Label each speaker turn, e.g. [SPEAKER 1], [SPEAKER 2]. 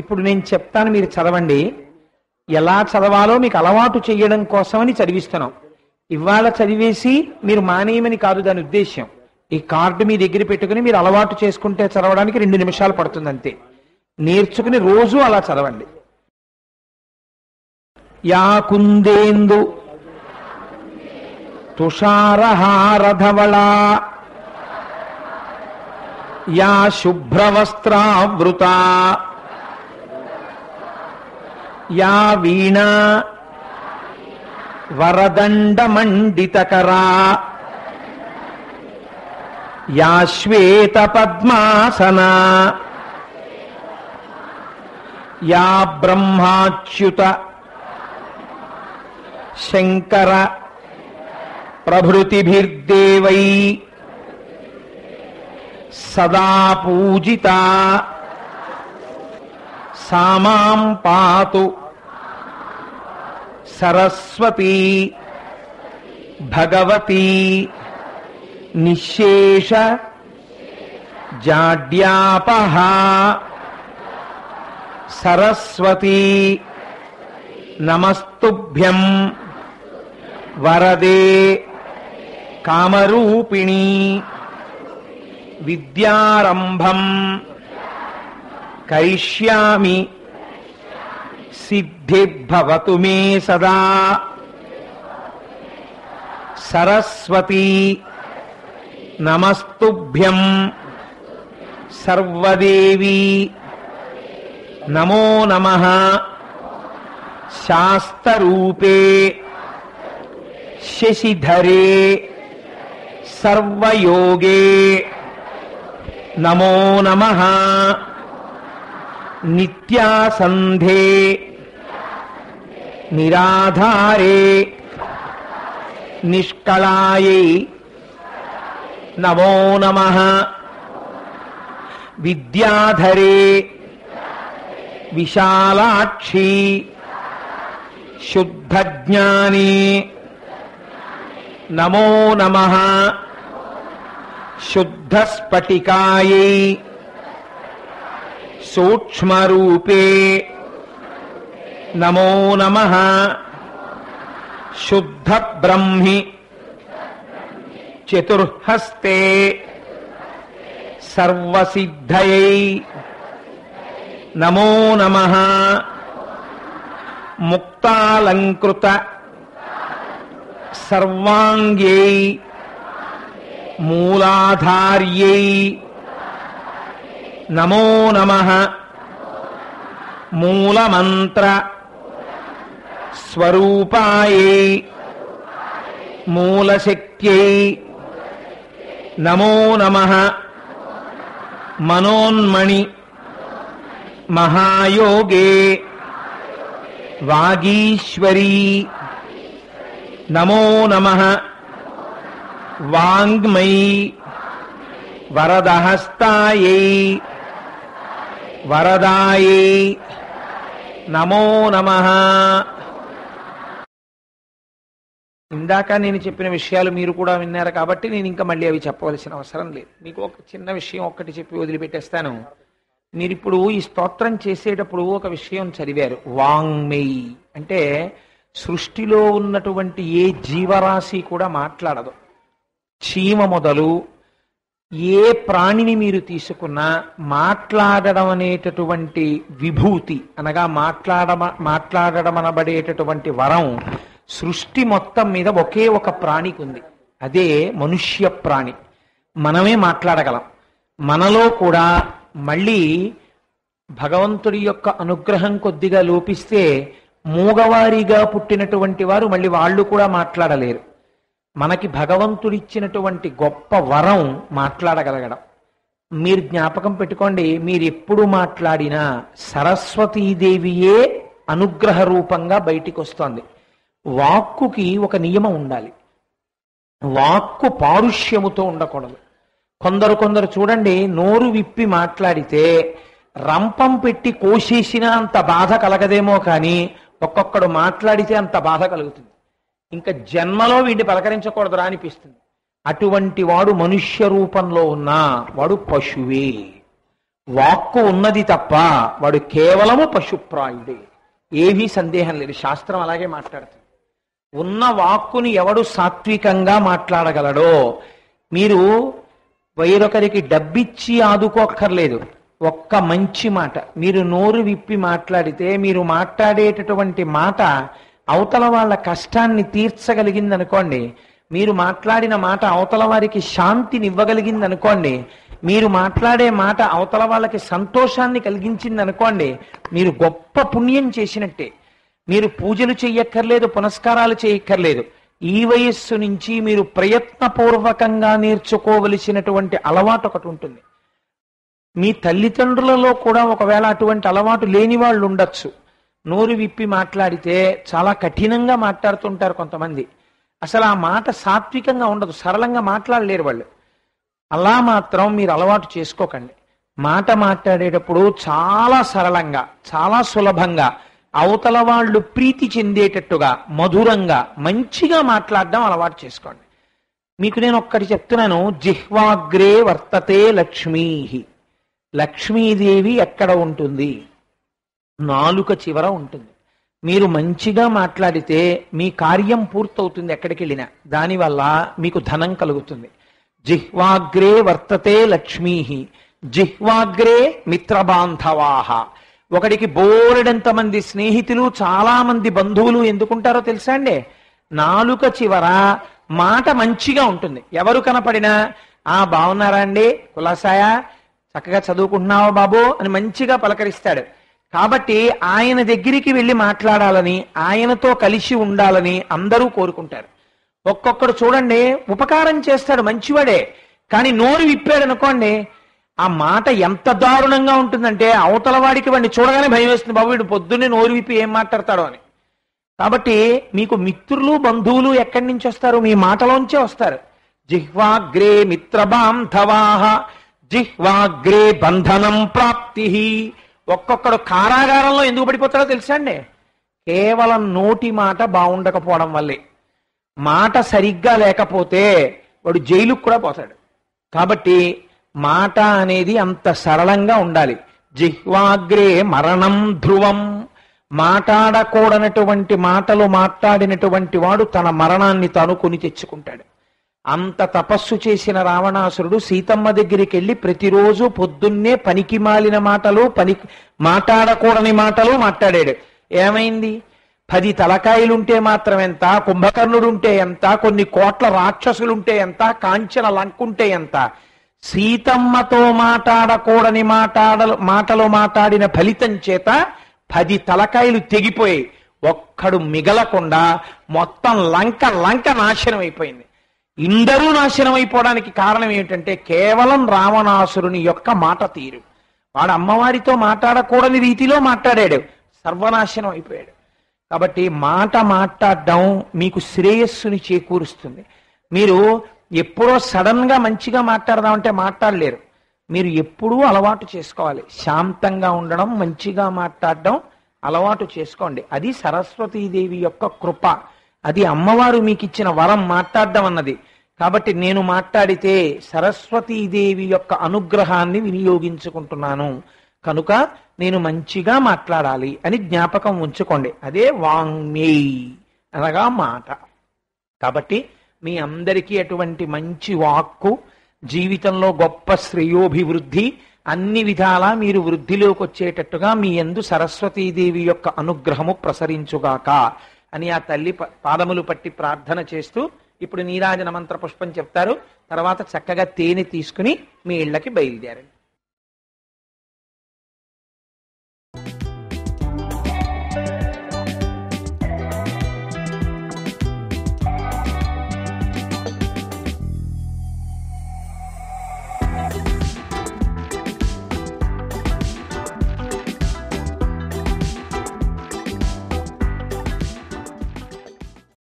[SPEAKER 1] ఇప్పుడు నేను చెప్తాను మీరు చదవండి ఎలా చదవాలో మీకు అలవాటు చేయడం కోసమని చదివిస్తున్నాం ఇవాళ చదివేసి మీరు మానేయమని కాదు దాని ఉద్దేశ్యం ఈ కార్డు మీ దగ్గర పెట్టుకుని మీరు అలవాటు చేసుకుంటే చదవడానికి రెండు నిమిషాలు పడుతుంది అంతే నేర్చుకుని రోజు అలా చదవండి యా కుందేందు తుషారహారధవళా యా శుభ్రవస్త్రావృత యా వీణా వరదండమండితకరా యా శ్వేత పద్మాసన యా బ్రహ్మాచ్యుత శంకర ప్రభృతిభిర్దేవై సదా పూజిత సామాం పాతు సరస్వతి భగవతి నిశేష జాడ్యాపహ సరస్వతి నమస్తుభ్యం వరదే కామరూపిణి విద్యారంభం కరిష్యామి సిద్ధిర్భవతు మే సదా సరస్వతి నమస్తుభ్యం సర్వదేవి నమో నమ శాస్త్రరూపే శశిధరే సర్వయోగే నమో నమ నిత్యాసంధే నిరాధారే నిష్కళాయై నమో నమ విద్యాధరే విశాలాక్షి శుద్ధజ్ఞాని నమో నమ శుద్ధస్ఫటికాయై సూక్ష్మరూపే నమో నమ శుద్ధ బ్రహ్మి చతుర్హస్తే సర్వసిద్ధయై నమో నమ ముక్తాలంకృత సర్వాంగ్యై మూలాధార్యై నమో నమ మూలమంత్ర స్వరూపాయై మూలశక్త్యై నమో నమ మనోన్మణి మహాయోగే వాగీశ్వరీ నమో నమ వాంగ్మయీ వరదహస్తాయై వరదాయై నమో నమ ఇందాక నేను చెప్పిన విషయాలు మీరు కూడా విన్నారు కాబట్టి నేను ఇంకా మళ్ళీ అవి చెప్పవలసిన అవసరం లేదు మీకు ఒక చిన్న విషయం ఒక్కటి చెప్పి వదిలిపెట్టేస్తాను మీరు ఇప్పుడు ఈ స్తోత్రం చేసేటప్పుడు ఒక విషయం చదివారు వాంగ్మేయి అంటే సృష్టిలో ఉన్నటువంటి ఏ జీవరాశి కూడా మాట్లాడదు చీమ మొదలు ఏ ప్రాణిని మీరు తీసుకున్నా మాట్లాడడం అనేటటువంటి విభూతి అనగా మాట్లాడ మాట్లాడడం అనబడేటటువంటి వరం సృష్టి మొత్తం మీద ఒకే ఒక ప్రాణికి ఉంది అదే మనుష్య ప్రాణి మనమే మాట్లాడగలం మనలో కూడా మళ్ళీ భగవంతుడి యొక్క అనుగ్రహం కొద్దిగా లోపిస్తే మూగవారిగా పుట్టినటువంటి వారు మళ్ళీ వాళ్ళు కూడా మాట్లాడలేరు మనకి భగవంతుడిచ్చినటువంటి గొప్ప వరం మాట్లాడగలగడం మీరు జ్ఞాపకం పెట్టుకోండి మీరు ఎప్పుడు మాట్లాడినా సరస్వతీదేవియే అనుగ్రహ రూపంగా బయటికి వస్తోంది వాక్కుకి ఒక నియమం ఉండాలి వాక్కు పారుష్యముతో ఉండకూడదు కొందరు కొందరు చూడండి నోరు విప్పి మాట్లాడితే రంపం పెట్టి కోసేసినా అంత బాధ కలగదేమో కానీ ఒక్కొక్కడు మాట్లాడితే అంత బాధ కలుగుతుంది ఇంకా జన్మలో వీడిని పలకరించకూడదురా అనిపిస్తుంది అటువంటి వాడు మనుష్య రూపంలో ఉన్నా వాడు పశువే వాక్కు ఉన్నది తప్ప వాడు కేవలము పశుప్రాయుడే ఏమీ సందేహం లేదు శాస్త్రం అలాగే మాట్లాడుతుంది ఉన్న వాక్కుని ఎవడు సాత్వికంగా మాట్లాడగలడో మీరు వేరొకరికి డబ్బిచ్చి ఆదుకోక్కర్లేదు ఒక్క మంచి మాట మీరు నోరు విప్పి మాట్లాడితే మీరు మాట్లాడేటటువంటి మాట అవతల వాళ్ళ కష్టాన్ని తీర్చగలిగింది అనుకోండి మీరు మాట్లాడిన మాట అవతల వారికి శాంతిని ఇవ్వగలిగింది అనుకోండి మీరు మాట్లాడే మాట అవతల వాళ్ళకి సంతోషాన్ని కలిగించింది అనుకోండి మీరు గొప్ప పుణ్యం చేసినట్టే మీరు పూజలు చెయ్యక్కర్లేదు పునస్కారాలు చేయక్కర్లేదు ఈ వయస్సు నుంచి మీరు ప్రయత్నపూర్వకంగా నేర్చుకోవలసినటువంటి అలవాటు ఒకటి ఉంటుంది మీ తల్లిదండ్రులలో కూడా ఒకవేళ అటువంటి అలవాటు లేని వాళ్ళు ఉండొచ్చు నోరు విప్పి మాట్లాడితే చాలా కఠినంగా మాట్లాడుతుంటారు కొంతమంది అసలు ఆ మాట సాత్వికంగా ఉండదు సరళంగా మాట్లాడలేరు వాళ్ళు అలా మాత్రం మీరు అలవాటు చేసుకోకండి మాట మాట్లాడేటప్పుడు చాలా సరళంగా చాలా సులభంగా అవతల వాళ్ళు ప్రీతి చెందేటట్టుగా మధురంగా మంచిగా మాట్లాడడం అలవాటు చేసుకోండి మీకు నేను ఒక్కటి చెప్తున్నాను జిహ్వాగ్రే వర్తతే లక్ష్మీ లక్ష్మీదేవి ఎక్కడ ఉంటుంది నాలుక చివర ఉంటుంది మీరు మంచిగా మాట్లాడితే మీ కార్యం పూర్తవుతుంది ఎక్కడికి వెళ్ళినా దానివల్ల మీకు ధనం కలుగుతుంది జిహ్వాగ్రే వర్తతే లక్ష్మీ జిహ్వాగ్రే మిత్రబాంధవాహ ఒకడికి బోలెడంత మంది స్నేహితులు చాలా మంది బంధువులు ఎందుకుంటారో తెలుసా అండి నాలుక చివర మాట మంచిగా ఉంటుంది ఎవరు కనపడినా ఆ బాగున్నారా అండి కులాసాయ చక్కగా చదువుకుంటున్నావా బాబు అని మంచిగా పలకరిస్తాడు కాబట్టి ఆయన దగ్గరికి వెళ్ళి మాట్లాడాలని ఆయనతో కలిసి ఉండాలని అందరూ కోరుకుంటారు ఒక్కొక్కడు చూడండి ఉపకారం చేస్తాడు మంచివాడే కానీ నోరు విప్పాడు అనుకోండి ఆ మాట ఎంత దారుణంగా ఉంటుందంటే అవతల వాడికి వాడిని చూడగానే భయం వేస్తుంది బాబు వీడు పొద్దున్నే నోరు విప్పి ఏం మాట్లాడతాడో అని కాబట్టి మీకు మిత్రులు బంధువులు ఎక్కడి నుంచి వస్తారు మీ మాటలోంచే వస్తారు జిహ్వాగ్రే మిత్రబాంధవాహ జిహ్వాగ్రే బంధనం ప్రాప్తి ఒక్కొక్కడు కారాగారంలో ఎందుకు పడిపోతాడో తెలుసా అండి కేవలం నోటి మాట బాగుండకపోవడం వల్లే మాట సరిగ్గా లేకపోతే వాడు జైలుకు కూడా పోతాడు కాబట్టి మాట అనేది అంత సరళంగా ఉండాలి జిహ్వాగ్రే మరణం ధ్రువం మాట్లాడకూడనటువంటి మాటలు మాట్లాడినటువంటి వాడు తన మరణాన్ని తాను కొని తెచ్చుకుంటాడు అంత తపస్సు చేసిన రావణాసురుడు సీతమ్మ దగ్గరికి వెళ్ళి ప్రతిరోజు పొద్దున్నే పనికి మాలిన మాటలు పని మాట్లాడకూడని మాటలు మాట్లాడాడు ఏమైంది పది తలకాయలుంటే మాత్రం ఎంత కుంభకర్ణుడుంటే ఎంత కొన్ని కోట్ల రాక్షసులుంటే ఎంత కాంచన లంకుంటే ఎంత సీతమ్మతో మాట్లాడకూడని మాట్లాడ మాటలు మాట్లాడిన ఫలితం చేత పది తలకాయలు తెగిపోయాయి ఒక్కడు మిగలకుండా మొత్తం లంక లంక నాశనం అయిపోయింది ఇందరూ నాశనం అయిపోవడానికి కారణం ఏమిటంటే కేవలం రావణాసురుని యొక్క మాట తీరు వాడు అమ్మవారితో మాట్లాడకూడని రీతిలో మాట్లాడాడు సర్వనాశనం అయిపోయాడు కాబట్టి మాట మాట్లాడడం మీకు శ్రేయస్సుని చేకూరుస్తుంది మీరు ఎప్పుడో సడన్ గా మంచిగా మాట్లాడదామంటే మాట్లాడలేరు మీరు ఎప్పుడూ అలవాటు చేసుకోవాలి శాంతంగా ఉండడం మంచిగా మాట్లాడడం అలవాటు చేసుకోండి అది సరస్వతీదేవి యొక్క కృప అది అమ్మవారు మీకు ఇచ్చిన వరం మాట్లాడడం అన్నది కాబట్టి నేను మాట్లాడితే సరస్వతీదేవి యొక్క అనుగ్రహాన్ని వినియోగించుకుంటున్నాను కనుక నేను మంచిగా మాట్లాడాలి అని జ్ఞాపకం ఉంచుకోండి అదే వాంగ్మేయ్ అనగా మాట కాబట్టి మీ అందరికీ అటువంటి మంచి వాక్కు జీవితంలో గొప్ప శ్రేయోభివృద్ధి అన్ని విధాలా మీరు వృద్ధిలోకి వచ్చేటట్టుగా మీ ఎందు సరస్వతీదేవి యొక్క అనుగ్రహము ప్రసరించుగాక అని ఆ తల్లి ప- పాదములు పట్టి ప్రార్థన చేస్తూ ఇప్పుడు నీరాజన మంత్ర పుష్పం చెప్తారు తర్వాత చక్కగా తేనె తీసుకుని మీ ఇళ్ళకి బయలుదేరండి